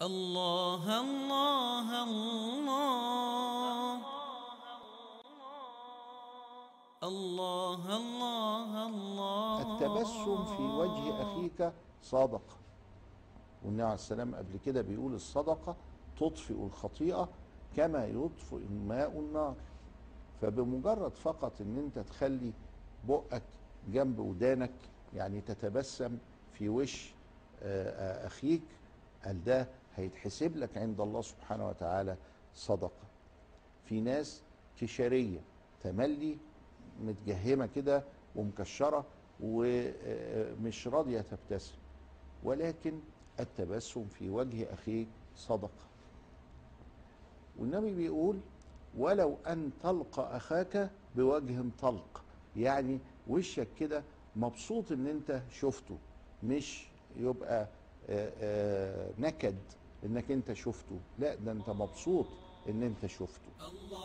الله الله الله الله الله الله التبسم في وجه اخيك صدقه والنبي عليه السلام قبل كده بيقول الصدقه تطفئ الخطيئه كما يطفئ الماء النار فبمجرد فقط ان انت تخلي بقك جنب ودانك يعني تتبسم في وش آه، آه، اخيك قال ده هيتحسب لك عند الله سبحانه وتعالى صدقه في ناس كشريه تملي متجهمه كده ومكشره ومش راضيه تبتسم ولكن التبسم في وجه اخيك صدقه والنبي بيقول ولو ان تلقى اخاك بوجه طلق يعني وشك كده مبسوط ان انت شفته مش يبقى آه، آه، نكد انك انت شفته لا ده انت مبسوط ان انت شفته الله